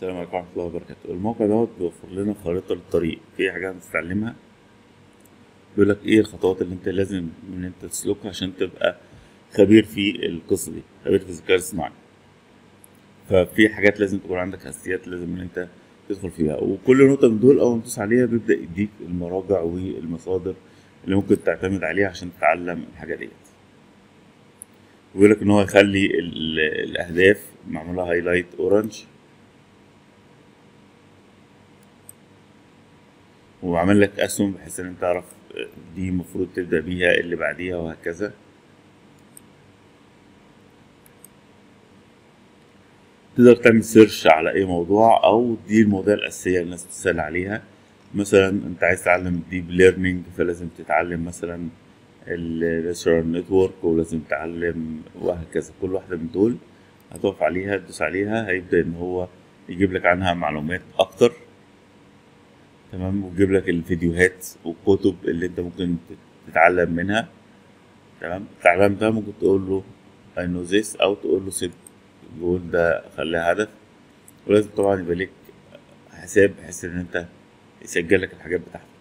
السلام عليكم ورحمة الله وبركاته الموقع دوت بيوفر لنا خريطة للطريق في حاجات هتتعلمها بيقول لك ايه الخطوات اللي انت لازم ان انت تسلكها عشان تبقى خبير في القصة دي خبير في الذكاء الاصطناعي ففي حاجات لازم تكون عندك اساسيات لازم ان انت تدخل فيها وكل نقطة من دول اول ما تدوس عليها بيبدأ يديك المراجع والمصادر اللي ممكن تعتمد عليها عشان تتعلم الحاجة ديت بيقول لك ان هو يخلي ال- الاهداف معمولها هايلايت اورنج وعامل لك اسهم بحيث ان انت تعرف دي المفروض تبدا بيها اللي بعديها وهكذا تقدر تعمل سيرش على اي موضوع او دي المواضيع الاساسيه اللي الناس بتسال عليها مثلا انت عايز تتعلم ديب ليرنينج فلازم تتعلم مثلا الريسيرال نتورك ولازم تتعلم وهكذا كل واحده من دول هتقف عليها تدوس عليها هيبدا ان هو يجيب لك عنها معلومات اكتر تمام ويجيب لك الفيديوهات والكتب اللي انت ممكن تتعلم منها تمام التعلم ده ممكن تقول له I know this او تقول له سيب جول ده خليها هدف ولازم طبعا يبقى ليك حساب بحيث ان انت يسجل لك الحاجات بتاعتك